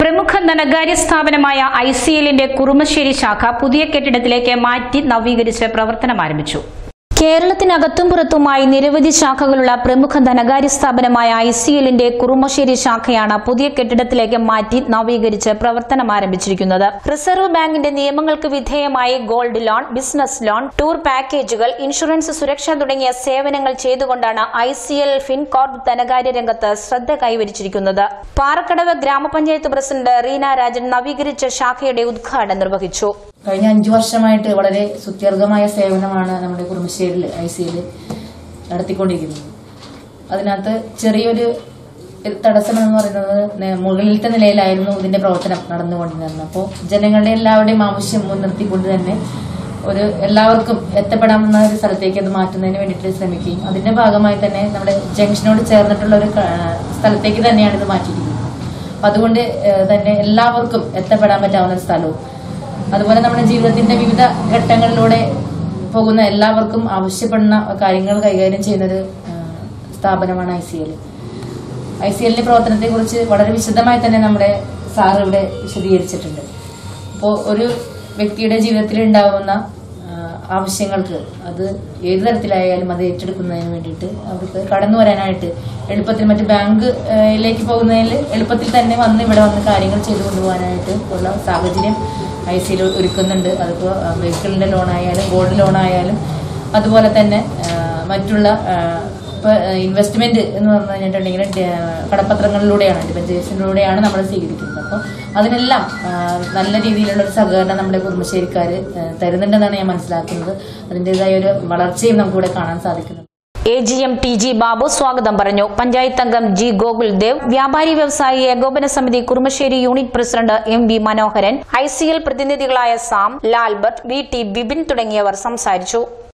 പ്രമുഖ ധനകാര്യ സ്ഥാപനമായ ഐ സി എല്ലിന്റെ കുറുമശ്ശേരി ശാഖ പുതിയ കെട്ടിടത്തിലേക്ക് മാറ്റി നവീകരിച്ച് പ്രവർത്തനം ആരംഭിച്ചു കേരളത്തിനകത്തും പുറത്തുമായി നിരവധി ശാഖകളുള്ള പ്രമുഖ ധനകാര്യ സ്ഥാപനമായ ഐ സി എല്ലിന്റെ കുറുമശ്ശേരി ശാഖയാണ് പുതിയ കെട്ടിടത്തിലേക്ക് മാറ്റി നവീകരിച്ച് പ്രവർത്തനം ആരംഭിച്ചിരിക്കുന്നത് റിസർവ് ബാങ്കിന്റെ നിയമങ്ങൾക്ക് വിധേയമായി gold loan business loan tour പാക്കേജുകൾ ഇൻഷുറൻസ് സുരക്ഷ തുടങ്ങിയ സേവനങ്ങൾ ചെയ്തുകൊണ്ടാണ് ഐ സി എൽ ഫിൻകോർപ്പ് ധനകാര്യ രംഗത്ത് ശ്രദ്ധ കൈവരിച്ചിരിക്കുന്നത് പാറക്കടവ് ഗ്രാമപഞ്ചായത്ത് പ്രസിഡന്റ് റീന രാജൻ നവീകരിച്ച ശാഖയുടെ ഉദ്ഘാടനം നിർവഹിച്ചു കഴിഞ്ഞ അഞ്ചു വർഷമായിട്ട് വളരെ സുത്യർഹമായ സേവനമാണ് നമ്മുടെ കുറുമശ്ശേരിയിൽ ഐ സിയിൽ നടത്തിക്കൊണ്ടിരിക്കുന്നത് അതിനകത്ത് ചെറിയൊരു തടസ്സമെന്ന് പറയുന്നത് നേ- മുകളിലത്തെ നിലയിലായിരുന്നു ഇതിന്റെ പ്രവർത്തനം നടന്നുകൊണ്ടിരുന്നത് അപ്പോൾ ജനങ്ങളുടെ എല്ലാവരുടെയും ആവശ്യം മുൻനിർത്തിക്കൊണ്ട് തന്നെ ഒരു എല്ലാവർക്കും എത്തപ്പെടാവുന്ന ഒരു സ്ഥലത്തേക്ക് അത് മാറ്റുന്നതിന് വേണ്ടിയിട്ട് ശ്രമിക്കുകയും അതിന്റെ ഭാഗമായി തന്നെ നമ്മുടെ ജംഗ്ഷനോട് ചേർന്നിട്ടുള്ള ഒരു ക- സ്ഥലത്തേക്ക് തന്നെയാണ് ഇത് മാറ്റിയിരിക്കുന്നത് അപ്പൊ അതുകൊണ്ട് ഏഹ്, തന്നെ എല്ലാവർക്കും എത്തപ്പെടാൻ പറ്റാവുന്ന ഒരു സ്ഥലവും അതുപോലെ നമ്മുടെ ജീവിതത്തിന്റെ വിവിധ ഘട്ടങ്ങളിലൂടെ പോകുന്ന എല്ലാവർക്കും ആവശ്യപ്പെടുന്ന കാര്യങ്ങൾ കൈകാര്യം ചെയ്യുന്നൊരു ആ, സ്ഥാപനമാണ് I C L I C എല്ലിന്റെ പ്രവർത്തനത്തെ കുറിച്ച് വളരെ വിശദമായി തന്നെ നമ്മുടെ സാർ ഇവിടെ വിശദീകരിച്ചിട്ടുണ്ട് അപ്പോൾ ഒരു വ്യക്തിയുടെ ജീവിതത്തിൽ ഉണ്ടാവുന്ന ആ, ആവശ്യങ്ങൾക്ക് അത് ഏത് തരത്തിലായാലും അത് ഏറ്റെടുക്കുന്നതിന് വേണ്ടിയിട്ട് അവർക്ക് കടന്നു വരാനായിട്ട് എളുപ്പത്തിൽ മറ്റ് ബാങ്കിലേക്ക് പോകുന്നതിൽ എളുപ്പത്തിൽ തന്നെ വന്ന് ഇവിടെ വന്ന് കാര്യങ്ങൾ ചെയ്തു കൊണ്ടുപോകാനായിട്ട് ഉള്ള സാഹചര്യം ഐ സിയിൽ ഒരുക്കുന്നുണ്ട് അതിപ്പോൾ വെഹിക്കിളിന്റെ ലോൺ ആയാലും ഗോൾഡ് ലോൺ ആയാലും അതുപോലെ തന്നെ ആ, മറ്റുള്ള ആ, ഇപ്പൊ ഇൻവെസ്റ്റ്മെന്റ് എന്ന് പറഞ്ഞു കഴിഞ്ഞിട്ടുണ്ടെങ്കിൽ ഡ- കടപ്പത്രങ്ങളിലൂടെയാണ് ഡിപെൻഡേഷനിലൂടെയാണ് നമ്മൾ സ്വീകരിക്കുന്നത് അപ്പോൾ അതിനെല്ലാം ആ, നല്ല രീതിയിലുള്ള ഒരു സഹകരണം നമ്മുടെ കുടുംബശ്ശേരിക്കാർ തരുന്നുണ്ടെന്നാണ് ഞാൻ മനസ്സിലാക്കുന്നത് അതിൻ്റെതായ ഒരു വളർച്ചയും നമുക്കിവിടെ കാണാൻ സാധിക്കുന്നു A G M T G Babu സ്വാഗതം പറഞ്ഞു പഞ്ചായത്ത് അംഗം ജി ഗോകുൽദേവ് വ്യാപാരി വ്യവസായി ഏകോപന സമിതി Kurumassery unit president M V Manoharan I C L പ്രതിനിധികളായ സാം ലാൽബർട്ട് വി ടി ബിബിൻ തുടങ്ങിയവർ സംസാരിച്ചു